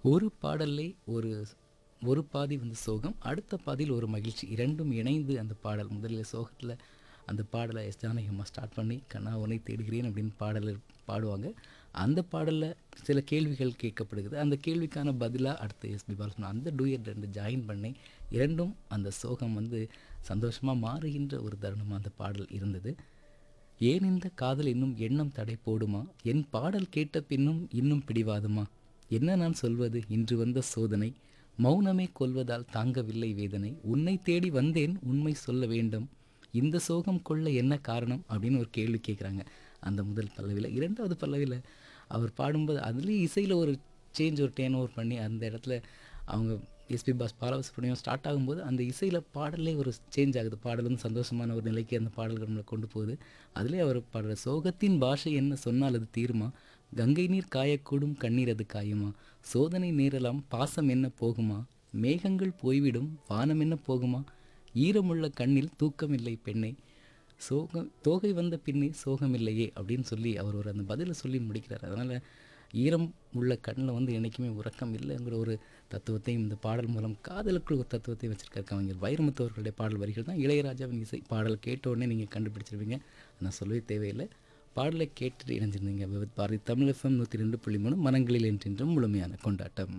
ஒரு பாடல்லே ஒரு ஒரு பாதி வந்து சோகம் அடுத்த பாதியில் ஒரு மகிழ்ச்சி இரண்டும் இணைந்து அந்த பாடல் முதலில் சோகத்தில் அந்த பாடலை எஸ் ஜானகி அம்மா ஸ்டார்ட் பண்ணி கண்ணா உன்னை தேடுகிறேன் அப்படின்னு பாடல் பாடுவாங்க அந்த பாடலில் சில கேள்விகள் கேட்கப்படுகிறது அந்த கேள்விக்கான பதிலாக அடுத்து எஸ்பி பாலசுமன் அந்த டூயட் ரெண்டு ஜாயின் பண்ணி இரண்டும் அந்த சோகம் வந்து சந்தோஷமாக மாறுகின்ற ஒரு தருணமாக அந்த பாடல் இருந்தது ஏன் இந்த காதல் இன்னும் எண்ணம் தடை போடுமா என் பாடல் கேட்ட பின்னும் இன்னும் பிடிவாதுமா என்ன நான் சொல்வது இன்று வந்த சோதனை மௌனமே கொல்வதால் தாங்கவில்லை வேதனை உன்னை தேடி வந்தேன் உண்மை சொல்ல வேண்டும் இந்த சோகம் கொள்ள என்ன காரணம் அப்படின்னு ஒரு கேள்வி கேட்குறாங்க அந்த முதல் பல்லவியில் இரண்டாவது பல்லவியில் அவர் பாடும்போது அதுலேயும் இசையில் ஒரு சேஞ்ச் ஒரு டேன் ஓவர் பண்ணி அந்த இடத்துல அவங்க எஸ்பி பாஸ் பாலவசுப்ரமணியம் ஸ்டார்ட் ஆகும்போது அந்த இசையில் பாடலே ஒரு சேஞ்ச் ஆகுது பாடல் வந்து சந்தோஷமான ஒரு நிலைக்கு அந்த பாடல்கள் நம்மளை கொண்டு போகுது அதிலே அவர் பாடுற சோகத்தின் பாஷை என்ன சொன்னால் அது தீருமா கங்கை நீர் காயக்கூடும் கண்ணீர் அது காயுமா சோதனை நேரலாம் பாசம் என்ன போகுமா மேகங்கள் போய்விடும் வானம் என்ன போகுமா ஈரமுள்ள கண்ணில் தூக்கமில்லை பெண்ணை சோகம் தோகை வந்த பின்னே சோகமில்லையே அப்படின்னு சொல்லி அவர் ஒரு அந்த பதிலை சொல்லி முடிக்கிறார் அதனால் ஈரம் உள்ள கண்ணில் வந்து என்றைக்குமே உறக்கம் இல்லைங்கிற ஒரு தத்துவத்தையும் இந்த பாடல் மூலம் காதலுக்குள் ஒரு தத்துவத்தை வச்சிருக்காரு கவிஞர் வைரமுத்து அவர்களுடைய பாடல் வரிகள் தான் இளையராஜாவின் இசை பாடல் கேட்ட உடனே நீங்கள் கண்டுபிடிச்சிருவீங்க நான் சொல்லவே தேவையில்லை பாடலை கேட்டுட்டு இணைஞ்சிருந்தீங்க விவித் பாரதி தமிழ் எஃப்எம் நூற்றி ரெண்டு புள்ளி மூணு மனங்களில் என்றென்றும் முழுமையான கொண்டாட்டம்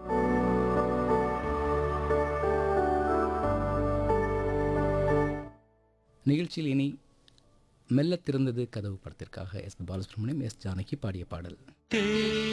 நிகழ்ச்சியில் இனி மெல்ல திறந்தது கதவு படத்திற்காக எஸ் பாலசுப்ரமணியம் எஸ் ஜானகி பாடிய பாடல்